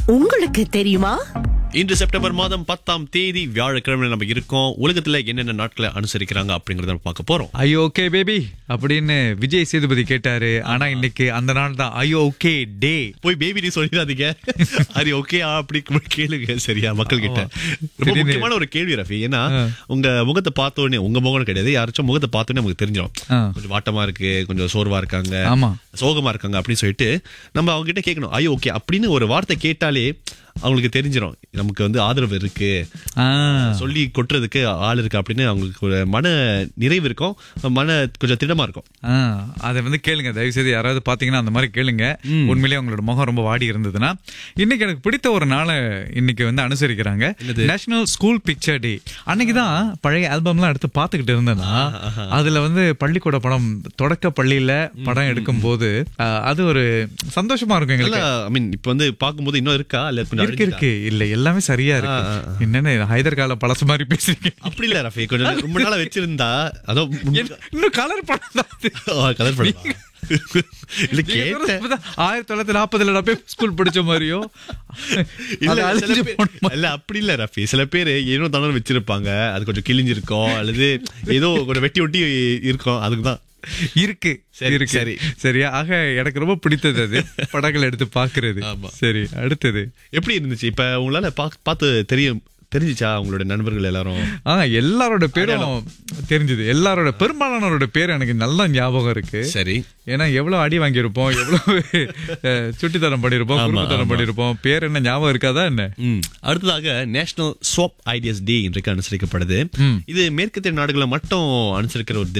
உங்களுக்கு தெரியுமா இன்று செப்டம்பர் மாதம் பத்தாம் தேதி வியாழக்கிழமை நம்ம இருக்கோம் உலகத்துல என்னென்ன நாட்களை அனுசரிக்கிறாங்க அப்படிங்கறத நம்ம பார்க்க போறோம் ஐயோ ஓகே பேபி அப்படின்னு விஜய் சேதுபதி கேட்டாரு ஆனா இன்னைக்கு அந்த நாள் தான் ஐயோ ஓகே டே போய் பேபி நீ சொல்லிடாதீங்க அது ஓகே அப்படி கேளுங்க சரியா மக்கள் கிட்ட ரொம்ப திடீர்னு- முக்கியமான ஒரு கேள்வி ரஃபி ஏன்னா உங்க முகத்தை பார்த்த உடனே உங்க முகம் கிடையாது யாராச்சும் முகத்தை பார்த்த உடனே நமக்கு தெரிஞ்சிடும் ஆ. கொஞ்சம் வாட்டமா இருக்கு கொஞ்சம் சோர்வா இருக்காங்க ஆமா. சோகமா இருக்காங்க அப்படின்னு சொல்லிட்டு நம்ம அவங்க கிட்ட கேட்கணும் ஐயோ ஓகே அப்படின்னு ஒரு வார்த்தை கேட்டாலே அவங்களுக்கு தெரிஞ்சிடும் நமக்கு வந்து ஆதரவு இருக்கு ஆ, சொல்லி கொட்டுறதுக்கு ஆள் இருக்கு அப்படின்னு அவங்களுக்கு ஒரு மன நிறைவு இருக்கும் மன கொஞ்சம் திடமா இருக்கும் ஆ, அதை வந்து கேளுங்க தயவு செய்து யாராவது பாத்தீங்கன்னா அந்த மாதிரி கேளுங்க உண்மையிலேயே உங்களோட முகம் ரொம்ப வாடி இருந்ததுன்னா இன்னைக்கு எனக்கு பிடித்த ஒரு நாளை இன்னைக்கு வந்து அனுசரிக்கிறாங்க நேஷனல் ஸ்கூல் பிக்சர் டே அன்னைக்கு தான் பழைய ஆல்பம்லாம் எடுத்து பார்த்துக்கிட்டு இருந்தேன்னா அதுல வந்து பள்ளிக்கூட படம் தொடக்க பள்ளியில படம் எடுக்கும் போது அது ஒரு சந்தோஷமா இருக்கும் இல்ல எங்களுக்கு ஐ மீன் இப்ப வந்து பாக்கும்போது இன்னும் இருக்கா இல்ல கொஞ்சம் இருக்கு இருக்கு இல்ல எல்லாமே சரியா இருக்கு என்னன்னு ஹைதர் கால பழசு மாதிரி பேசுறீங்க அப்படி இல்ல ரஃபி கொஞ்சம் ரொம்ப நாளா வச்சிருந்தா அதோ இன்னும் கலர் படம் தான் அது. கலர் பண்ணலாம் இல்ல நீங்க கேட்டேன் சொல்றது பார்த்தா ஆயிரத்தி தொள்ளாயிரத்தி நாற்பதுல நான் போய் ஸ்கூல் படிச்ச மாதிரியோ இல்ல அது சில அழிஞ்சு பேர்- போன மாதிரி. இல்ல அப்படி இல்ல ரஃபி சில பேர் ஏனோ தானோ வச்சிருப்பாங்க அது கொஞ்சம் கிழிஞ்சிருக்கும் அல்லது ஏதோ கொஞ்சம் வெட்டி ஒட்டி இருக்கும் அதுக்குதான் இருக்கு சரி, இருக்கு சரி. சரியா ஆக எனக்கு ரொம்ப பிடித்தது அது படங்கள் எடுத்து பாக்குறது ஆமா. சரி அடுத்தது எப்படி இருந்துச்சு இப்ப உங்களால பா- பார்த்து தெரியும் தெரிஞ்சுச்சா உங்களோட நண்பர்கள் எல்லாரும் ஆ எல்லாரோட பேரும் தெரிஞ்சது எல்லாரோட பெரும்பாலானவரோட பேர் எனக்கு நல்லா ஞாபகம் இருக்கு சரி ஏன்னா எவ்வளவு அடி வாங்கியிருப்போம் எவ்வளவு அஹ், சுட்டித்தனம் பண்ணிருப்போம் ஆமா, குறும்புத்தனம் ஆமா. பண்ணிருப்போம் பேர் என்ன ஞாபகம் இருக்காதா என்ன ம். அடுத்ததாக நேஷனல் சோப் ஐடியாஸ் டே இன்றைக்கு அனுசரிக்கப்படுது இது மேற்கத்திய நாடுகளை மட்டும் அனுசரிக்கிற ஒரு தினம்